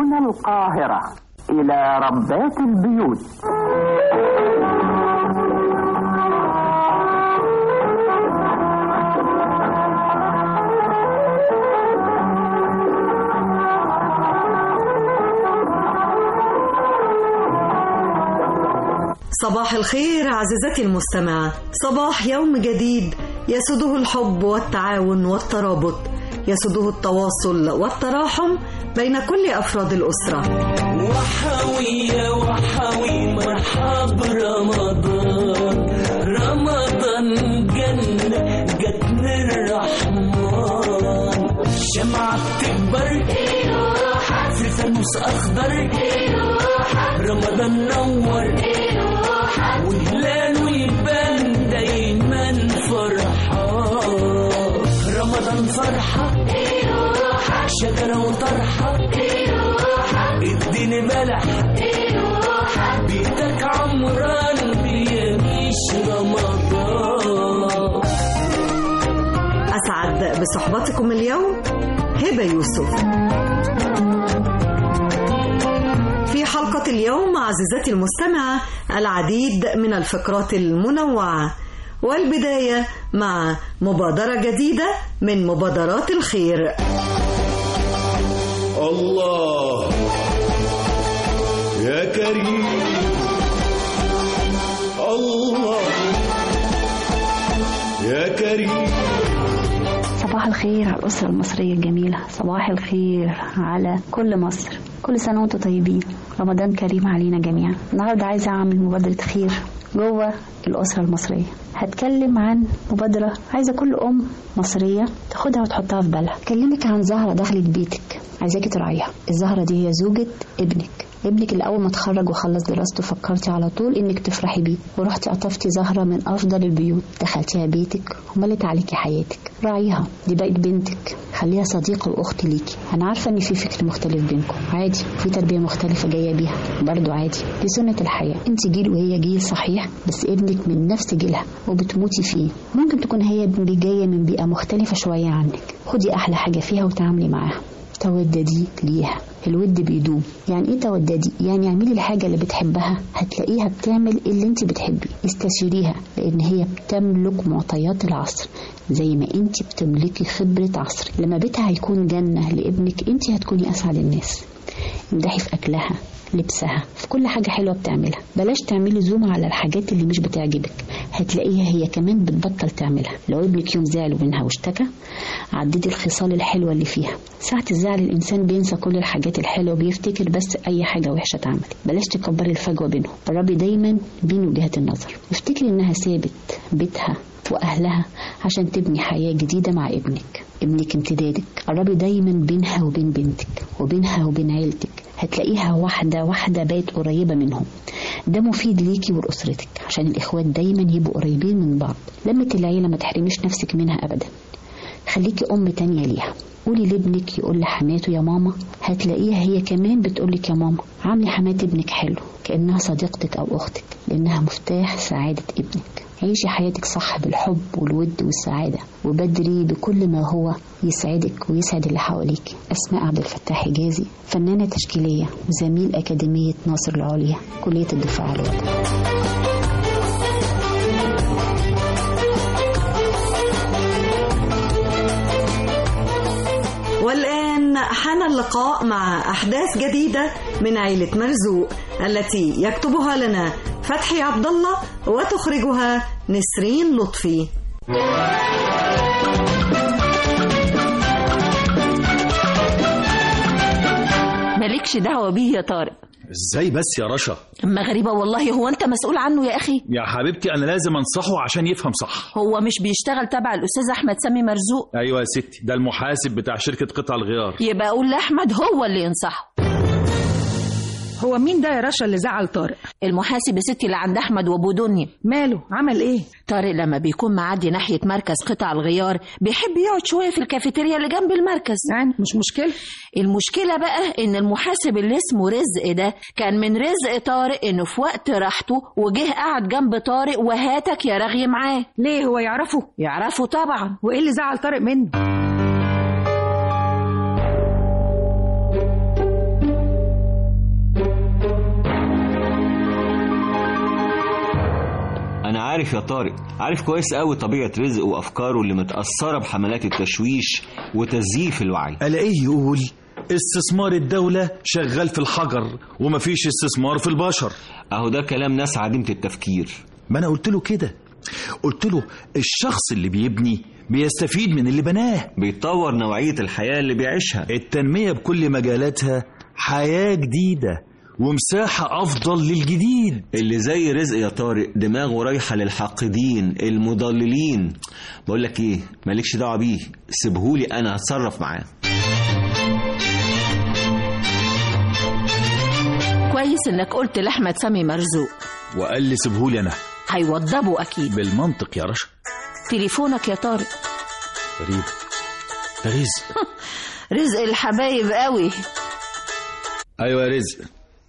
من القاهرة إلى ربات البيوت صباح الخير عزيزتي المستمعة صباح يوم جديد يسده الحب والتعاون والترابط يسده التواصل والتراحم بين كل أفراد الأسرة وحوية وحوي مرحب رمضان رمضان جنة جت من الرحمن شمعة بتكبر في فانوس أخضر رمضان نور وهلاله يبان دايما فرحان رمضان فرحة شجرة وطرحة اديني بلح بيتك عمران بيعيش رمضان أسعد بصحبتكم اليوم هبة يوسف في حلقة اليوم عزيزتي المستمعة العديد من الفقرات المنوعة والبداية مع مبادرة جديدة من مبادرات الخير الله يا كريم الله يا كريم صباح الخير على الأسرة المصرية الجميلة صباح الخير على كل مصر كل سنة وانتم طيبين رمضان كريم علينا جميعا النهاردة عايزة أعمل مبادرة خير جوه الأسرة المصرية هتكلم عن مبادرة عايزة كل أم مصرية تاخدها وتحطها في بالها كلمك عن زهرة دخلت بيتك عايزاكي تراعيها الزهرة دي هي زوجة ابنك ابنك اللي اول ما اتخرج وخلص دراسته فكرتي على طول انك تفرحي بيه ورحتي قطفتي زهره من افضل البيوت دخلتيها بيتك وملت عليكي حياتك راعيها دي بقت بنتك خليها صديقه واخت ليكي انا عارفه ان في فكر مختلف بينكم عادي في تربيه مختلفه جايه بيها برضو عادي دي سنه الحياه انت جيل وهي جيل صحيح بس ابنك من نفس جيلها وبتموتي فيه ممكن تكون هي جايه من بيئه مختلفه شويه عنك خدي احلى حاجه فيها وتعاملي معاها توددي ليها الود بيدوم يعني ايه توددي يعني اعملي الحاجة اللي بتحبها هتلاقيها بتعمل اللي انت بتحبي استشيريها لان هي بتملك معطيات العصر زي ما انت بتملكي خبرة عصر لما بيتها هيكون جنة لابنك انت هتكوني اسعد الناس امدحي في اكلها لبسها في كل حاجة حلوة بتعملها بلاش تعملي زوم على الحاجات اللي مش بتعجبك هتلاقيها هي كمان بتبطل تعملها لو ابنك يوم زعل منها واشتكى عددي الخصال الحلوة اللي فيها ساعة الزعل الإنسان بينسى كل الحاجات الحلوة بيفتكر بس أي حاجة وحشة اتعملت بلاش تكبري الفجوة بينهم قربي دايما بين وجهات النظر افتكري إنها سابت بيتها وأهلها عشان تبني حياة جديدة مع ابنك ابنك امتدادك قربي دايما بينها وبين بنتك وبينها وبين عيلتك هتلاقيها واحدة واحدة بقت قريبة منهم ده مفيد ليكي ولأسرتك عشان الإخوات دايما يبقوا قريبين من بعض لمة العيلة ما تحرميش نفسك منها أبدا خليكي أم تانية ليها قولي لابنك يقول لحماته يا ماما هتلاقيها هي كمان بتقولك يا ماما عاملي حمات ابنك حلو كأنها صديقتك أو أختك لأنها مفتاح سعادة ابنك عيشي حياتك صح بالحب والود والسعادة وبدري بكل ما هو يسعدك ويسعد اللي حواليك أسماء عبد الفتاح حجازي فنانة تشكيلية وزميل أكاديمية ناصر العليا كلية الدفاع الوطني والآن حان اللقاء مع أحداث جديدة من عيلة مرزوق التي يكتبها لنا فتحي عبد الله وتخرجها نسرين لطفي مالكش دعوة بيه يا طارق ازاي بس يا رشا اما غريبة والله هو انت مسؤول عنه يا اخي يا حبيبتي انا لازم انصحه عشان يفهم صح هو مش بيشتغل تبع الاستاذ احمد سامي مرزوق ايوه يا ستي ده المحاسب بتاع شركه قطع الغيار يبقى اقول لاحمد هو اللي ينصحه هو مين ده يا رشا اللي زعل طارق المحاسب يا ستي اللي عند احمد وابو دنيا ماله عمل ايه طارق لما بيكون معدي ناحيه مركز قطع الغيار بيحب يقعد شويه في الكافيتيريا اللي جنب المركز يعني مش مشكله المشكله بقى ان المحاسب اللي اسمه رزق ده كان من رزق طارق انه في وقت راحته وجه قعد جنب طارق وهاتك يا رغي معاه ليه هو يعرفه يعرفه طبعا وايه اللي زعل طارق منه عارف يا طارق عارف كويس قوي طبيعة رزق وأفكاره اللي متأثرة بحملات التشويش وتزييف الوعي الاقيه يقول استثمار الدولة شغال في الحجر ومفيش استثمار في البشر أهو ده كلام ناس عديمة التفكير ما انا قلت له كده قلت له الشخص اللي بيبني بيستفيد من اللي بناه بيطور نوعية الحياة اللي بيعيشها التنمية بكل مجالاتها حياة جديدة ومساحة أفضل للجديد اللي زي رزق يا طارق دماغه رايحة للحاقدين المضللين بقول لك ايه مالكش دعوة بيه سيبهولي انا هتصرف معاه كويس انك قلت لاحمد سامي مرزوق وقال لي سيبهولي أنا هيوضبه اكيد بالمنطق يا رشا تليفونك يا طارق غريب ده رزق رزق الحبايب قوي أيوة يا رزق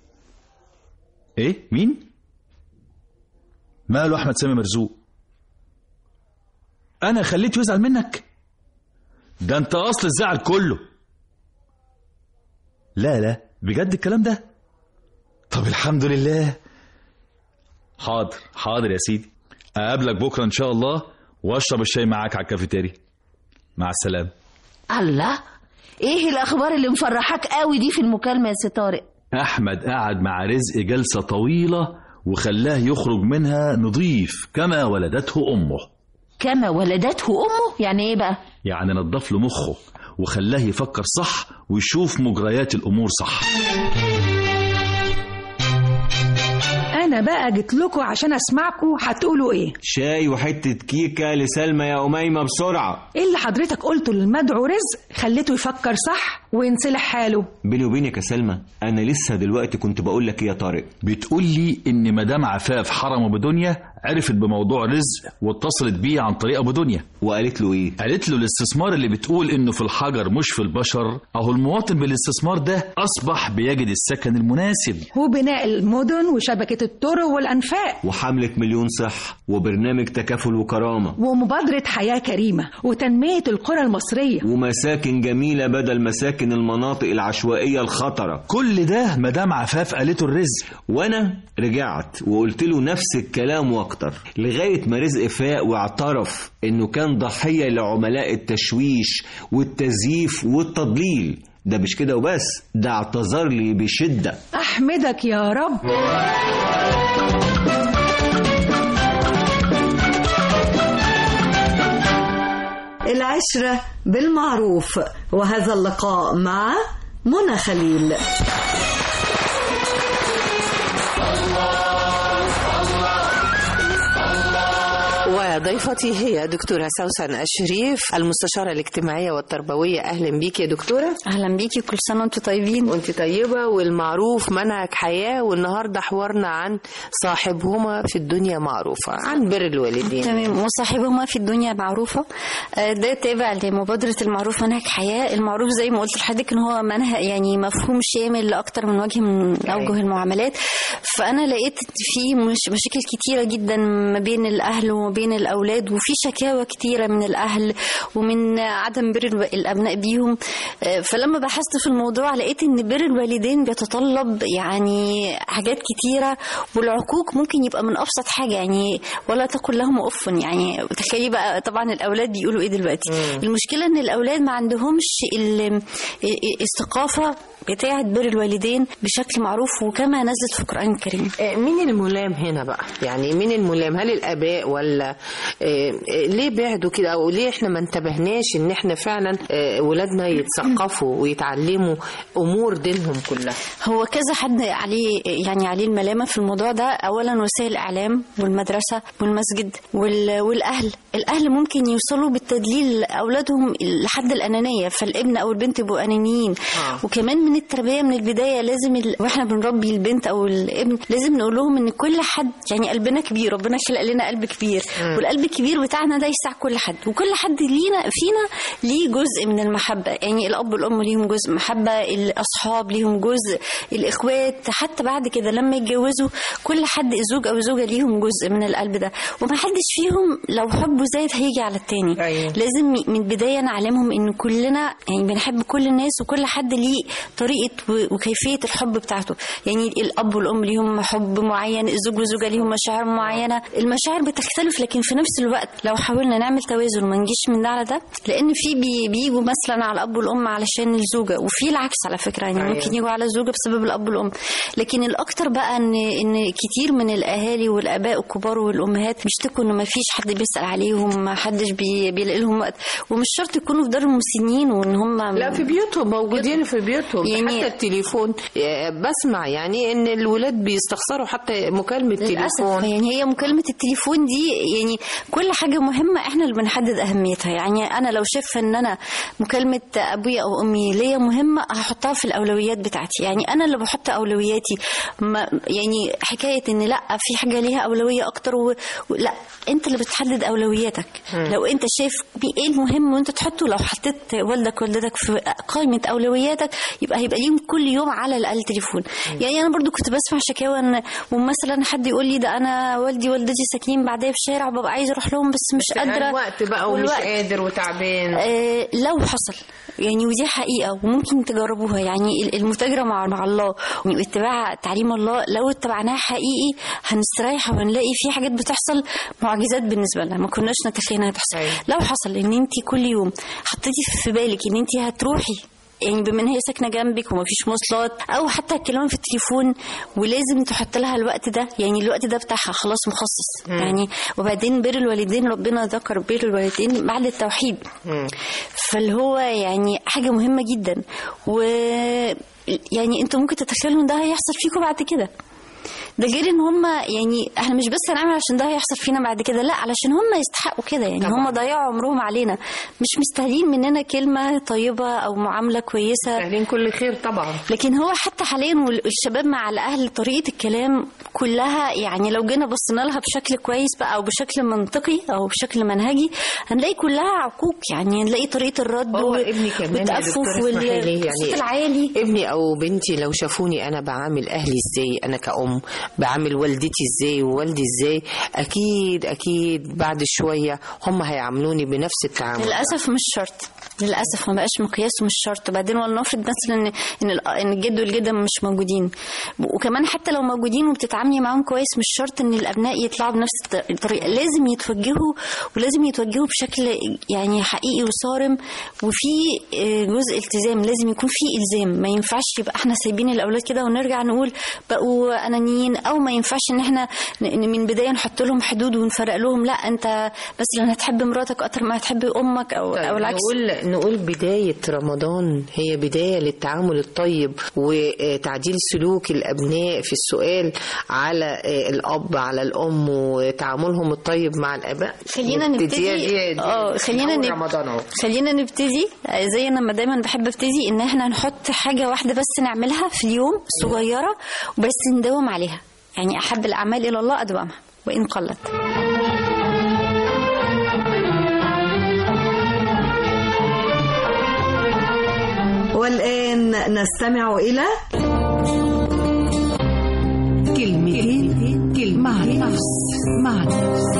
إيه مين؟ ماله أحمد سامي مرزوق أنا خليته يزعل منك ده أنت أصل الزعل كله لا لا بجد الكلام ده طب الحمد لله حاضر حاضر يا سيدي أقابلك بكرة إن شاء الله وأشرب الشاي معاك على الكافيتيريا مع السلامة الله ايه الاخبار اللي مفرحاك قوي دي في المكالمه يا سي طارق أحمد قعد مع رزق جلسة طويلة وخلاه يخرج منها نظيف كما ولدته أمه كما ولدته امه يعني ايه بقى يعني نضف له مخه وخلاه يفكر صح ويشوف مجريات الأمور صح انا بقى جيت لكم عشان اسمعكم هتقولوا ايه شاي وحتة كيكة لسلمى يا أميمة بسرعة ايه اللي حضرتك قلته للمدعو رزق خليته يفكر صح وينصلح حاله بيني وبينك يا سلمى أنا لسه دلوقتي كنت بقول لك إيه يا طارق بتقول لي إن مدام عفاف حرم أبو دنيا عرفت بموضوع رزق واتصلت بيه عن طريق أبو دنيا وقالت له إيه قالت له الاستثمار اللي بتقول إنه في الحجر مش في البشر أهو المواطن بالاستثمار ده أصبح بيجد السكن المناسب وبناء المدن وشبكة الطرق والأنفاق وحملة مليون صح وبرنامج تكافل وكرامة ومبادرة حياة كريمة وتنمية القرى المصرية ومساكن جميلة بدل مساكن المناطق العشوائية الخطرة كل ده مدام عفاف قالته الرزق وانا رجعت وقلت له نفس الكلام واكتر لغاية ما رزق فاق واعترف انه كان ضحية لعملاء التشويش والتزييف والتضليل ده مش كده وبس ده اعتذر لي بشدة أحمدك يا رب العشرة بالمعروف وهذا اللقاء مع منى خليل وضيفتي هي دكتورة سوسن الشريف المستشارة الاجتماعية والتربوية أهلا بيك يا دكتورة اهلا بيكي كل سنه وانتم طيبين وانت طيبة والمعروف منهج حياة والنهاردة حوارنا عن صاحبهما في الدنيا معروفة عن بر الوالدين تمام وصاحبهما في الدنيا معروفة آه، ده تابع لمبادرة المعروف منهج حياة المعروف زي ما قلت لحضرتك ان هو منهج يعني مفهوم شامل لأكتر من وجه من أوجه المعاملات فأنا لقيت في مش مشاكل كتيرة جدا ما بين الأهل وما بين الأولاد وفي شكاوى كتيرة من الأهل ومن عدم بر الو- الأبناء بيهم آه، فلما بحثت في الموضوع لقيت ان بر الوالدين بيتطلب يعني حاجات كتيرة والعقوق ممكن يبقى من أبسط حاجة يعني ولا تقل لهم أف يعني تخيلي بقى طبعا الأولاد بيقولوا إيه دلوقتي المشكلة إن الأولاد ما عندهمش ال- الثقافة بتاعة بر الوالدين بشكل معروف وكما نزلت في القرآن الكريم آه، مين الملام هنا بقى يعني مين الملام هل الاباء ولا آه، آه، ليه بعدوا كده او ليه احنا ما انتبهناش ان احنا فعلا آه، ولادنا يتثقفوا ويتعلموا امور دينهم كلها هو كذا حد عليه يعني عليه الملامه في الموضوع ده اولا وسائل الاعلام والمدرسه والمسجد وال- والاهل الاهل ممكن يوصلوا بالتدليل لاولادهم لحد الانانيه فالابن او البنت يبقوا انانيين آه. وكمان من التربيه من البدايه لازم ال... واحنا بنربي البنت او الابن لازم نقول لهم ان كل حد يعني قلبنا كبير ربنا خلق لنا قلب كبير والقلب الكبير بتاعنا ده يسع كل حد وكل حد لينا فينا ليه جزء من المحبه يعني الاب والام ليهم جزء محبه الاصحاب ليهم جزء الاخوات حتى بعد كده لما يتجوزوا كل حد الزوج او الزوجه ليهم جزء من القلب ده وما حدش فيهم لو حبه زايد هيجي على التاني أيوة. لازم من البدايه نعلمهم ان كلنا يعني بنحب كل الناس وكل حد ليه طريقه و- وكيفيه الحب بتاعته يعني الاب والام ليهم حب معين الزوج والزوجه ليهم مشاعر معينه المشاعر بتختلف لكن في نفس الوقت لو حاولنا نعمل توازن وما نجيش من ده على ده لان في بي بيجوا مثلا على الاب والام علشان الزوجه وفي العكس على فكره يعني أيوة. ممكن يجوا على الزوجه بسبب الاب والام لكن الاكتر بقى ان ان كتير من الاهالي والاباء الكبار والامهات بيشتكوا ان ما فيش حد بيسال عليهم ما حدش بي بيلاقي لهم وقت ومش شرط يكونوا في دار المسنين وان هم لا في بيوتهم موجودين في بيوتهم يعني حتى التليفون آه، بسمع يعني ان الولاد بيستخسروا حتى مكالمة للأسف تليفون يعني هي مكالمة التليفون دي يعني كل حاجة مهمة احنا اللي بنحدد أهميتها يعني أنا لو شايفة إن أنا مكالمة أبويا أو أمي ليا مهمة هحطها في الأولويات بتاعتي يعني أنا اللي بحط أولوياتي ما يعني حكاية إن لا في حاجة ليها أولوية أكتر و... و... لا أنت اللي بتحدد أولوياتك مم. لو أنت شايف بي- إيه المهم وأنت تحطه لو حطيت والدك والدتك في قائمة أولوياتك يبقى هيبقى ليهم كل يوم على الأقل تليفون يعني أنا برضو كنت بسمع شكاوى إن ومثلا حد يقول لي ده أنا والدي والدتي ساكنين بعديا في شارع ببقى عايزة أروح لهم بس مش قادرة الوقت بقى ومش والوقت. قادر وتعبان آه، لو حصل يعني ودي حقيقة وممكن تجربوها يعني ال- المتاجرة مع مع الله واتباع تعليم الله لو اتبعناها حقيقي هنستريح وهنلاقي في حاجات بتحصل معجزات بالنسبة لنا ما كناش نتخيل انها تحصل لو حصل ان انت كل يوم حطيتي في بالك ان انت هتروحي يعني بما ان هي ساكنه جنبك ومفيش مواصلات او حتى تكلمي في التليفون ولازم تحط لها الوقت ده يعني الوقت ده بتاعها خلاص مخصص مم. يعني وبعدين بر الوالدين ربنا ذكر بر الوالدين بعد التوحيد فاللي هو يعني حاجة مهمة جدا و يعني انتوا ممكن تتخيلوا ان ده هيحصل فيكم بعد كده ده غير ان هم يعني احنا مش بس هنعمل عشان ده هيحصل فينا بعد كده لا علشان هم يستحقوا كده يعني هم ضيعوا عمرهم علينا مش مستاهلين مننا كلمه طيبه او معامله كويسه مستاهلين كل خير طبعا لكن هو حتى حاليا والشباب مع الاهل طريقه الكلام كلها يعني لو جينا بصينا لها بشكل كويس بقى او بشكل منطقي او بشكل منهجي هنلاقي كلها عقوق يعني هنلاقي طريقه الرد هو و- ابني كمان يا والتأفف دكتور اسمحي لي والصوت يعني العالي ابني او بنتي لو شافوني انا بعامل اهلي ازاي انا كأم بعامل والدتي ازاي ووالدي ازاي اكيد اكيد بعد شويه هم هيعاملوني بنفس التعامل للاسف مش شرط للاسف ما بقاش مقياس مش شرط بعدين ولنفرض مثلا ان ان ال- ان الجد والجده مش موجودين وكمان حتى لو موجودين وبتتعاملي معاهم كويس مش شرط ان الابناء يطلعوا بنفس الط- الطريقه لازم يتوجهوا ولازم يتوجهوا بشكل يعني حقيقي وصارم وفي آه، جزء التزام لازم يكون في الزام ما ينفعش يبقى احنا سايبين الاولاد كده ونرجع نقول بقوا انانيين او ما ينفعش ان احنا ن- من بدايه نحط لهم حدود ونفرق لهم لا انت مثلا هتحب مراتك اكتر ما هتحب امك او طيب او العكس نقول نقول بداية رمضان هي بداية للتعامل الطيب وتعديل سلوك الأبناء في السؤال على الأب على الأم وتعاملهم الطيب مع الآباء خلينا نبتدي- نبتدي دي- دي- اه خلينا من أول نب... رمضان أهو خلينا نبتدي آه، زي انا ما دايما بحب ابتدي ان احنا نحط حاجه واحده بس نعملها في اليوم صغيره وبس نداوم عليها يعني احب الاعمال الى الله ادومها وان قلت والآن نستمع إلى كلمتين كلمة مع النفس مع النفس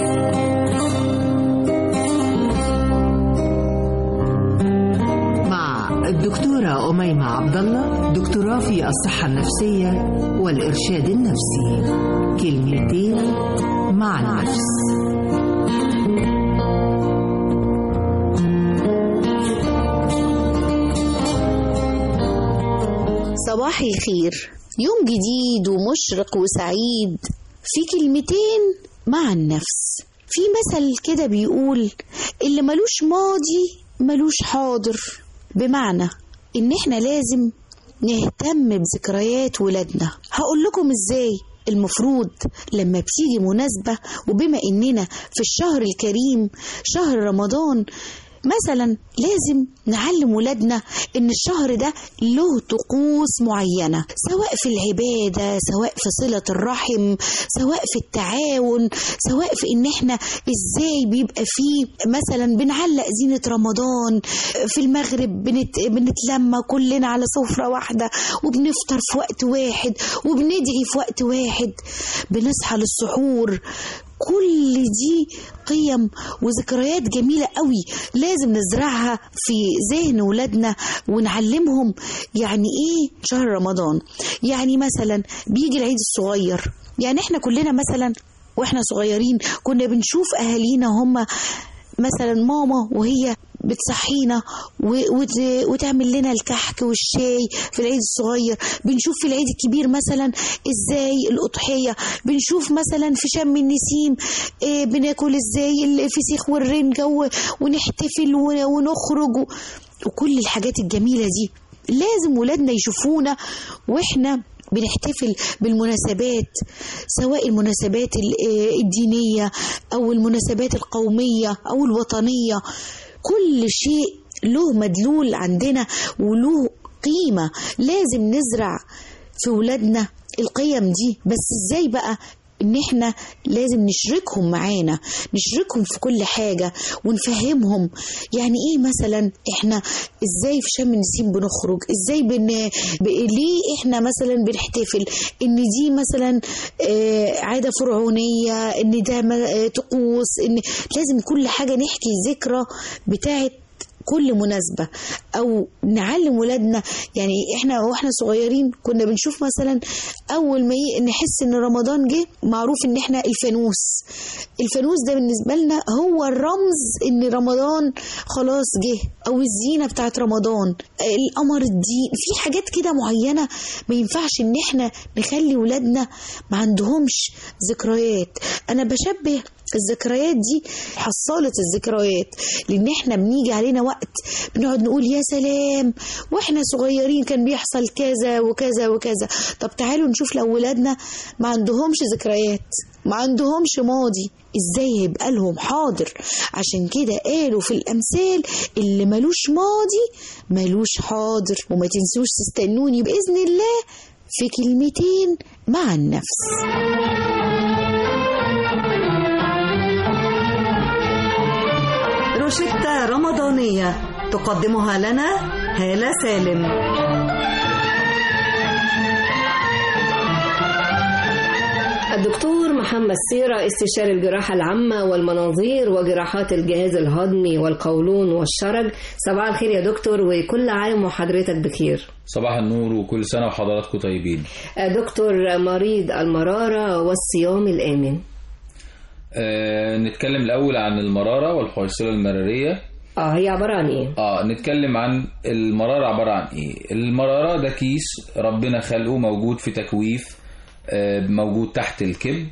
مع الدكتورة أميمة عبد الله دكتوراه في الصحة النفسية والإرشاد النفسي كلمتين مع النفس صباح الخير يوم جديد ومشرق وسعيد في كلمتين مع النفس في مثل كده بيقول اللي ملوش ماضي ملوش حاضر بمعنى ان احنا لازم نهتم بذكريات ولادنا هقول لكم ازاي المفروض لما بتيجي مناسبة وبما اننا في الشهر الكريم شهر رمضان مثلا لازم نعلم ولادنا ان الشهر ده له طقوس معينة سواء في العبادة سواء في صلة الرحم سواء في التعاون سواء في ان احنا ازاي بيبقى فيه مثلا بنعلق زينة رمضان في المغرب بنت بنتلمى كلنا على سفرة واحدة وبنفطر في وقت واحد وبندعي في وقت واحد بنصحى للسحور كل دي قيم وذكريات جميلة قوي لازم نزرعها في ذهن ولادنا ونعلمهم يعني ايه شهر رمضان يعني مثلا بيجي العيد الصغير يعني احنا كلنا مثلا واحنا صغيرين كنا بنشوف اهالينا هم مثلا ماما وهي بتصحينا و- وت- وتعمل لنا الكحك والشاي في العيد الصغير بنشوف في العيد الكبير مثلا ازاي الأضحية بنشوف مثلا في شم النسيم آه، بناكل ازاي الفسيخ والرنجة و- ونحتفل ون- ونخرج و- وكل الحاجات الجميلة دي لازم ولادنا يشوفونا واحنا بنحتفل بالمناسبات سواء المناسبات ال- آه، الدينية أو المناسبات القومية أو الوطنية كل شيء له مدلول عندنا وله قيمة لازم نزرع في ولادنا القيم دي بس ازاي بقى ان احنا لازم نشركهم معانا نشركهم في كل حاجة ونفهمهم يعني ايه مثلا احنا ازاي في شم النسيم بنخرج ازاي بن... ب... ليه احنا مثلا بنحتفل ان دي مثلا آه عادة فرعونية ان ده م- آه طقوس ان لازم كل حاجة نحكي ذكرى بتاعت كل مناسبة أو نعلم ولادنا يعني إحنا وإحنا صغيرين كنا بنشوف مثلا أول ما ي- نحس إن رمضان جه معروف إن إحنا الفانوس الفانوس ده بالنسبة لنا هو الرمز إن رمضان خلاص جه أو الزينة بتاعت رمضان القمر الدين في حاجات كده معينة ما ينفعش إن إحنا نخلي ولادنا ما عندهمش ذكريات أنا بشبه الذكريات دي حصالة الذكريات لأن احنا بنيجي علينا وقت بنقعد نقول يا سلام واحنا صغيرين كان بيحصل كذا وكذا وكذا طب تعالوا نشوف لو ولادنا ما عندهمش ذكريات ما عندهمش ماضي ازاي هيبقى لهم حاضر عشان كده قالوا في الامثال اللي ملوش ماضي ملوش حاضر وما تنسوش تستنوني باذن الله في كلمتين مع النفس روشتة رمضانية تقدمها لنا هالة سالم الدكتور محمد سيرة استشاري الجراحة العامة والمناظير وجراحات الجهاز الهضمي والقولون والشرج صباح الخير يا دكتور وكل عام وحضرتك بخير صباح النور وكل سنة وحضراتكم طيبين دكتور مريض المرارة والصيام الآمن آه نتكلم الأول عن المرارة والحويصلة المرارية اه هي عبارة عن ايه؟ اه نتكلم عن المرارة عبارة عن ايه المرارة ده كيس ربنا خلقه موجود في تكويف آه موجود تحت الكبد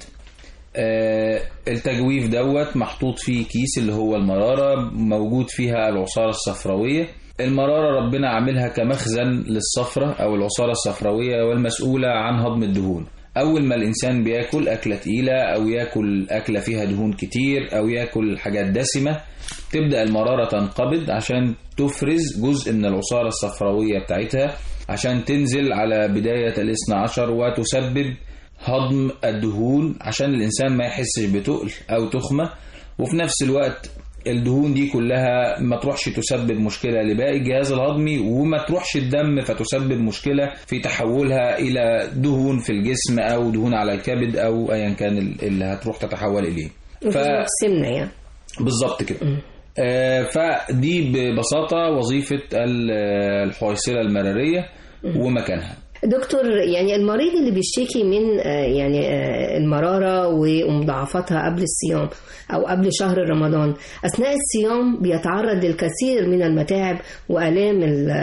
آه التجويف دوت محطوط فيه كيس اللي هو المرارة موجود فيها العصارة الصفراوية المرارة ربنا عاملها كمخزن للصفرة أو العصارة الصفراوية والمسؤولة عن هضم الدهون أول ما الإنسان بياكل أكلة تقيلة أو ياكل أكلة فيها دهون كتير أو ياكل حاجات دسمة تبدأ المرارة تنقبض عشان تفرز جزء من العصارة الصفراوية بتاعتها عشان تنزل على بداية الاثنى عشر وتسبب هضم الدهون عشان الإنسان ما يحسش بتقل أو تخمة وفي نفس الوقت الدهون دي كلها ما تروحش تسبب مشكلة لباقي الجهاز الهضمي وما تروحش الدم فتسبب مشكلة في تحولها إلى دهون في الجسم أو دهون على الكبد أو أيا كان اللي هتروح تتحول إليه ف... سمنة يعني بالظبط كده آه فدي ببساطة وظيفة الحويصلة المرارية ومكانها دكتور يعني المريض اللي بيشتكي من يعني المرارة ومضاعفتها قبل الصيام أو قبل شهر رمضان أثناء الصيام بيتعرض للكثير من المتاعب وآلام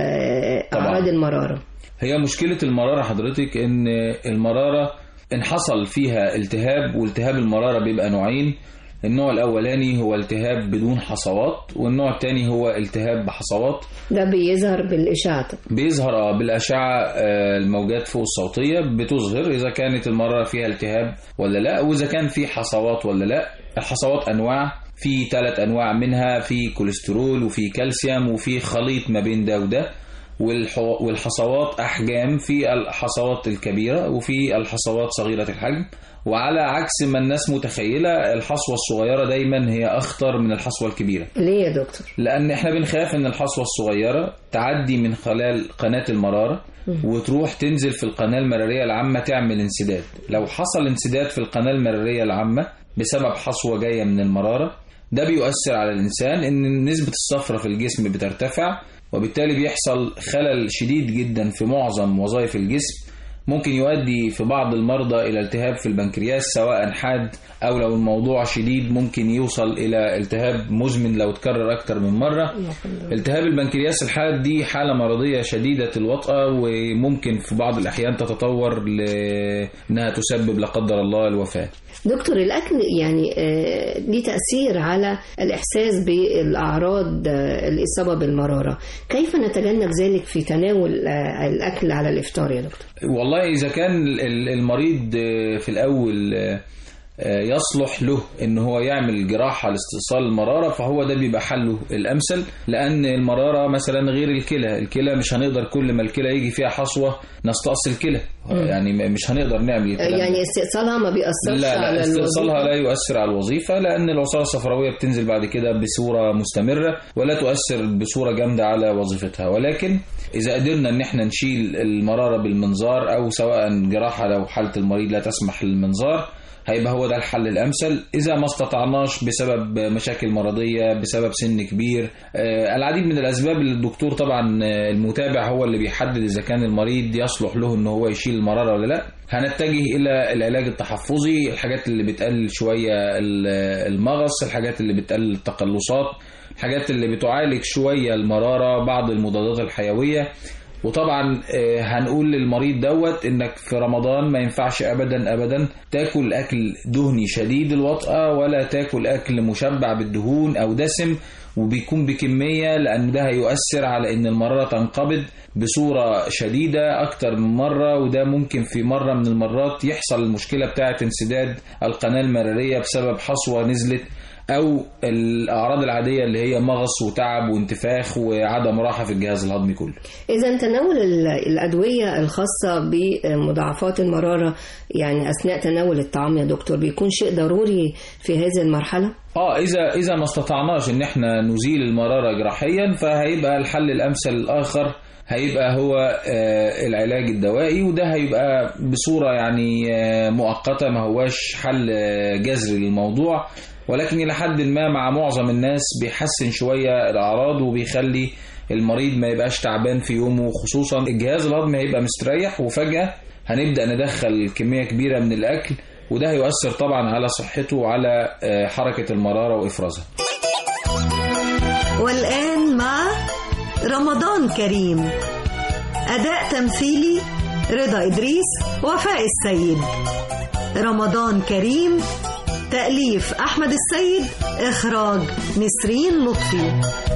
أعراض المرارة هي مشكلة المرارة حضرتك إن المرارة إن حصل فيها التهاب والتهاب المرارة بيبقى نوعين النوع الأولاني هو التهاب بدون حصوات والنوع الثاني هو التهاب بحصوات ده بيظهر بالإشعة بيظهر بالأشعة الموجات فوق الصوتية بتظهر إذا كانت المرارة فيها التهاب ولا لا وإذا كان في حصوات ولا لا الحصوات أنواع في ثلاث أنواع منها في كوليسترول وفي كالسيوم وفي خليط ما بين ده وده والحصوات أحجام في الحصوات الكبيرة وفي الحصوات صغيرة الحجم وعلى عكس ما الناس متخيلة الحصوة الصغيرة دايما هي أخطر من الحصوة الكبيرة ليه يا دكتور؟ لأن احنا بنخاف ان الحصوة الصغيرة تعدي من خلال قناة المرارة وتروح تنزل في القناة المرارية العامة تعمل انسداد لو حصل انسداد في القناة المرارية العامة بسبب حصوة جاية من المرارة ده بيؤثر على الإنسان إن نسبة الصفرة في الجسم بترتفع وبالتالي بيحصل خلل شديد جدا في معظم وظائف الجسم ممكن يؤدي في بعض المرضى إلى التهاب في البنكرياس سواء حاد أو لو الموضوع شديد ممكن يوصل إلى التهاب مزمن لو تكرر أكتر من مرة التهاب البنكرياس الحاد دي حالة مرضية شديدة الوطأة وممكن في بعض الأحيان تتطور لأنها تسبب لا قدر الله الوفاة دكتور الأكل يعني آه، ليه تأثير على الإحساس بالأعراض آه، الإصابة بالمرارة كيف نتجنب ذلك في تناول آه، الأكل على الإفطار يا دكتور والله إذا كان ال- المريض آه، في الأول آه، آه، يصلح له ان هو يعمل جراحة لاستئصال المرارة فهو ده بيبقى حله الامثل لان المرارة مثلا غير الكلى الكلى مش هنقدر كل ما الكلى يجي فيها حصوة نستأصل كلى مم. يعني م- مش هنقدر نعمل الكلام ده. يعني استئصالها ما بيأثرش لا على لا استئصالها الوظيفة؟ لا يؤثر على الوظيفة لأن العصارة الصفراوية بتنزل بعد كده بصورة مستمرة ولا تؤثر بصورة جامدة على وظيفتها ولكن إذا قدرنا إن احنا نشيل المرارة بالمنظار أو سواء جراحة لو حالة المريض لا تسمح للمنظار هيبقى هو ده الحل الأمثل إذا ما استطعناش بسبب مشاكل مرضية بسبب سن كبير آه، العديد من الأسباب اللي الدكتور طبعا آه، المتابع هو اللي بيحدد إذا كان المريض يصلح له إن هو يشيل المرارة ولا لا هنتجه إلى العلاج التحفظي الحاجات اللي بتقلل شوية ال- المغص الحاجات اللي بتقلل التقلصات الحاجات اللي بتعالج شوية المرارة بعض المضادات الحيوية وطبعا آه، هنقول للمريض دوت انك في رمضان ما ينفعش ابدا ابدا تاكل اكل دهني شديد الوطأة ولا تاكل اكل مشبع بالدهون او دسم وبيكون بكمية لان ده هيؤثر على ان المرارة تنقبض بصورة شديدة اكتر من مرة وده ممكن في مرة من المرات يحصل المشكلة بتاعة انسداد القناة المرارية بسبب حصوة نزلت او الاعراض العادية اللي هي مغص وتعب وانتفاخ وعدم راحة في الجهاز الهضمي كله إذا تناول ال- الأدوية الخاصة بمضاعفات المرارة يعني أثناء تناول الطعام يا دكتور بيكون شيء ضروري في هذه المرحلة؟ اه اذا اذا ما استطعناش ان احنا نزيل المراره جراحيا فهيبقى الحل الامثل الاخر هيبقى هو آه، العلاج الدوائي وده هيبقى بصوره يعني آه، مؤقته ما هواش حل آه، جذري للموضوع ولكن الى حد ما مع معظم الناس بيحسن شويه الاعراض وبيخلي المريض ما يبقاش تعبان في يومه خصوصا الجهاز الهضمي هيبقى مستريح وفجاه هنبدا ندخل كميه كبيره من الاكل وده هيؤثر طبعا على صحته وعلى آه، حركه المراره وافرازها والآن مع رمضان كريم أداء تمثيلي رضا إدريس وفاء السيد رمضان كريم تأليف أحمد السيد إخراج نسرين لطفي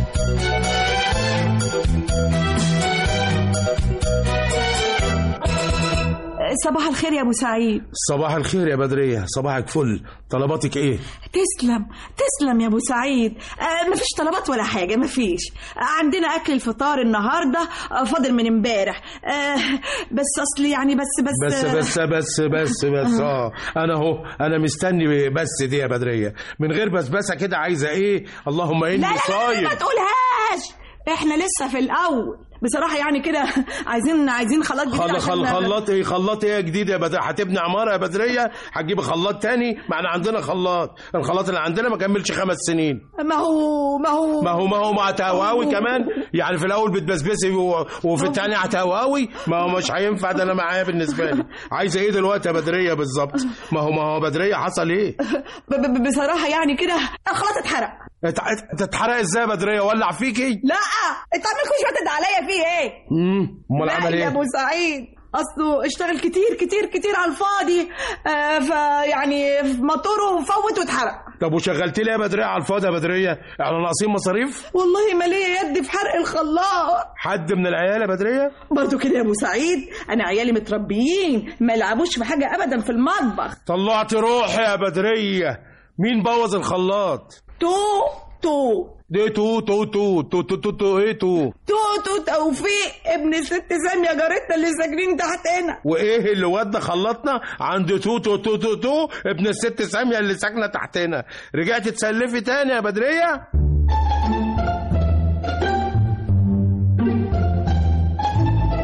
صباح الخير يا ابو سعيد صباح الخير يا بدرية صباحك فل طلباتك ايه تسلم تسلم يا ابو سعيد آه مفيش طلبات ولا حاجه مفيش آه عندنا اكل الفطار النهارده آه فاضل من امبارح آه بس اصل يعني بس بس بس بس بس بس بس اه انا اهو انا مستني بس دي يا بدرية من غير بسبسة كده عايزة ايه اللهم لا اني لا لا, لا صايم ما تقولهاش احنا لسه في الاول بصراحه يعني كده عايزين عايزين خلاط جديد خل عشان- خل خلاط ايه خلاط ايه جديد يا بدرية هتبني عمارة يا بدرية هتجيب خلاط تاني ما احنا عندنا خلاط الخلاط اللي عندنا ما كملش خمس سنين ما هو ما هو ما هو ما هو مع تهواوي كمان يعني في الاول بتبسبسي و- وفي الثاني هتهواوي ما هو مش هينفع ده انا معايا بالنسبه لي عايزه ايه دلوقتي يا بدريه بالظبط ما هو ما هو بدريه حصل ايه ب- ب- بصراحه يعني كده الخلاط اتحرق ات- ات- تتحرق ازاي يا بدريه ولع فيكي لا انت عمال كل شويه تدعي عليا فيه ايه امم امال لا عمل يا ايه ابو سعيد اصله اشتغل كتير كتير كتير على الفاضي آه فيعني موتوره فوت واتحرق طب وشغلت لي يا بدريه على الفاضي يا بدريه احنا ناقصين مصاريف والله ما ليا يد في حرق الخلاط حد من العيال يا بدريه برضو كده يا ابو سعيد انا عيالي متربيين ما يلعبوش في حاجه ابدا في المطبخ طلعت روحي يا بدريه مين بوظ الخلاط تو تو دي تو تو تو تو تو تو, تو ايه تو تو تو توفيق ابن ست ساميه جارتنا اللي ساكنين تحتنا وايه اللي ودى خلطنا عند تو تو تو تو تو ابن الست ساميه اللي ساكنه تحتنا رجعت تسلفي تاني يا بدريه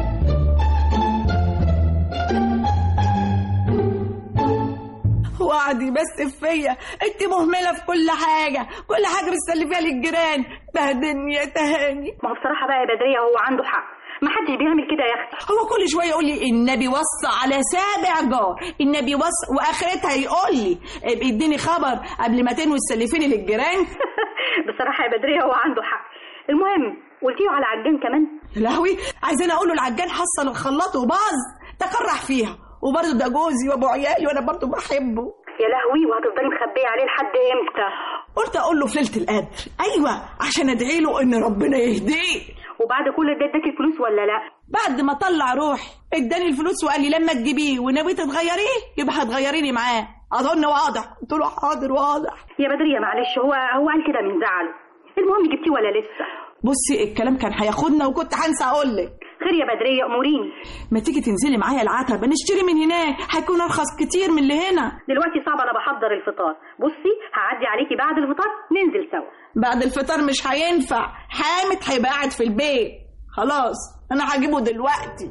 اوعى قعد يبس فيا انت مهمله في كل حاجه كل حاجه بتسلفيها للجيران بهدلني يا تهاني ما هو بصراحة بقى يا بدرية هو عنده حق ما حدش بيعمل كده يا اختي هو كل شويه يقول لي النبي وصى على سابع جار النبي وصى واخرتها يقول لي اديني خبر قبل ما تنوي تسلفيني للجيران بصراحة يا بدرية هو عنده حق المهم قلتيه على عجان كمان لهوي عايزين اقول له العجان حصل الخلاط وباظ تكرح فيها وبرضه ده جوزي وابو عيالي وانا برضه بحبه يا لهوي وهتفضلي مخبية عليه لحد امتى قلت اقول له في ليله القدر ايوه عشان ادعي له ان ربنا يهديه وبعد كل ده اداكي الفلوس ولا لا بعد ما طلع روحي اداني الفلوس وقال لي لما تجيبيه وناوي تتغيريه يبقى هتغيريني معاه اظن واضح قلت له حاضر واضح يا بدرية معلش هو هو قال كده من زعله المهم جبتيه ولا لسه بصي الكلام كان هياخدنا وكنت هنسى اقول لك خير يا بدرية اموريني ما تيجي تنزلي معايا العتبة نشتري من هناك هيكون ارخص كتير من اللي هنا دلوقتي صعب انا بحضر الفطار بصي هعدي عليكي بعد الفطار ننزل سوا بعد الفطار مش هينفع حامد هيبقى قاعد في البيت خلاص انا هجيبه دلوقتي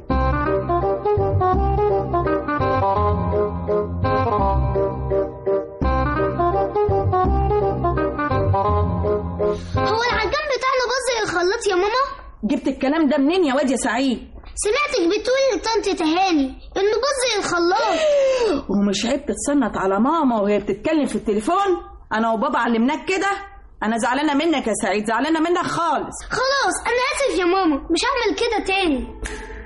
هو العجان بتاعنا باظ الخلاط يا ماما جبت الكلام ده منين يا واد يا سعيد سمعتك بتقولي لطنط تهاني انه باظ الخلاط ومش عيب تتصنت على ماما وهي بتتكلم في التليفون انا وبابا علمناك كده انا زعلانه منك يا سعيد زعلانه منك خالص خلاص انا اسف يا ماما مش هعمل كده تاني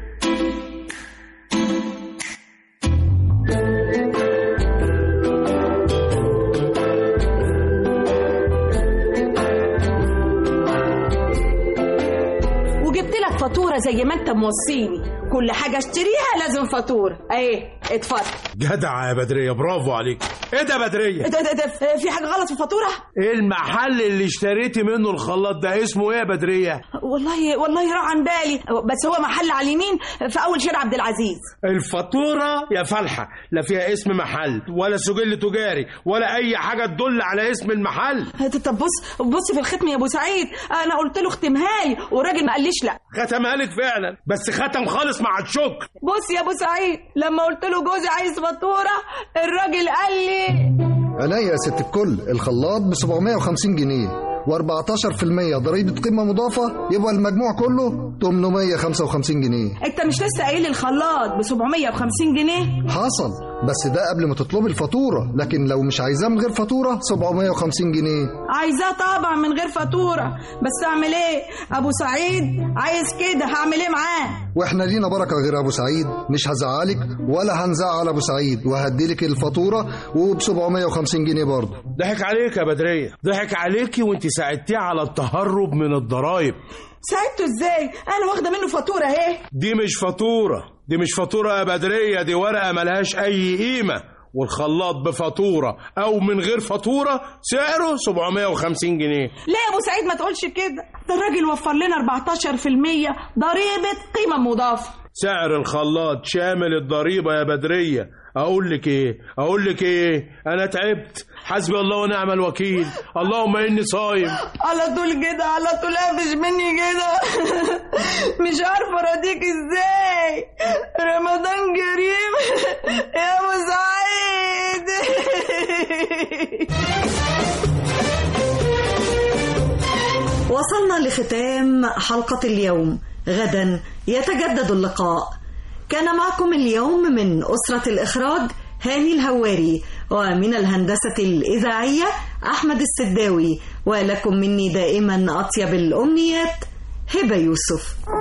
وجبت لك فاتوره زي ما انت موصيني كل حاجه اشتريها لازم فاتوره اهي اتفضل جدع يا بدرية برافو عليك ايه ده يا بدرية ده ده ده في حاجه غلط في الفاتوره ايه المحل اللي اشتريتي منه الخلاط ده اسمه ايه يا بدرية والله والله راح عن بالي بس هو محل على اليمين في اول شارع عبد العزيز الفاتورة يا فلحة لا فيها اسم محل ولا سجل تجاري ولا اي حاجة تدل على اسم المحل طب بص بص في الختم يا ابو سعيد انا قلت له اختمها لي والراجل ما قاليش لا ختمها لك فعلا بس ختم خالص مع الشكر بص يا ابو سعيد لما قلت له جوزي عايز فاتوره الراجل قال لي عينيا يا ست الكل الخلاط ب 750 جنيه و14% ضريبة قيمة مضافة يبقى المجموع كله 855 جنيه انت مش لسه قايل لي الخلاط ب 750 جنيه حصل بس ده قبل ما تطلبي الفاتورة لكن لو مش عايزاه من غير فاتورة 750 جنيه عايزاه طبعا من غير فاتوره بس اعمل ايه ابو سعيد عايز كده هعمل ايه معاه واحنا لينا بركة غير ابو سعيد مش هزعلك ولا هنزعل ابو سعيد وهديلك الفاتورة وب 750 جنيه برضه ضحك عليك يا بدرية ضحك عليكي وانت ساعدتيه على التهرب من الضرايب ساعدته ازاي انا واخده منه فاتوره اهي دي مش فاتورة دي مش فاتورة يا بدرية دي ورقة ملهاش أي قيمة والخلاط بفاتورة أو من غير فاتورة سعره 750 جنيه ليه يا ابو سعيد ما تقولش كده ده الراجل وفر لنا 14% ضريبه قيمه مضافه سعر الخلاط شامل الضريبة يا بدرية أقول لك إيه أقول لك إيه أنا تعبت حسبي الله ونعم الوكيل اللهم إني صايم على طول كده على طول قافش مني كده مش عارفه اراضيك ازاي رمضان كريم يا ابو سعيد وصلنا لختام حلقة اليوم غدا يتجدد اللقاء كان معكم اليوم من أسرة الإخراج هاني الهواري ومن الهندسة الإذاعية أحمد السداوي ولكم مني دائما أطيب الأمنيات هبة يوسف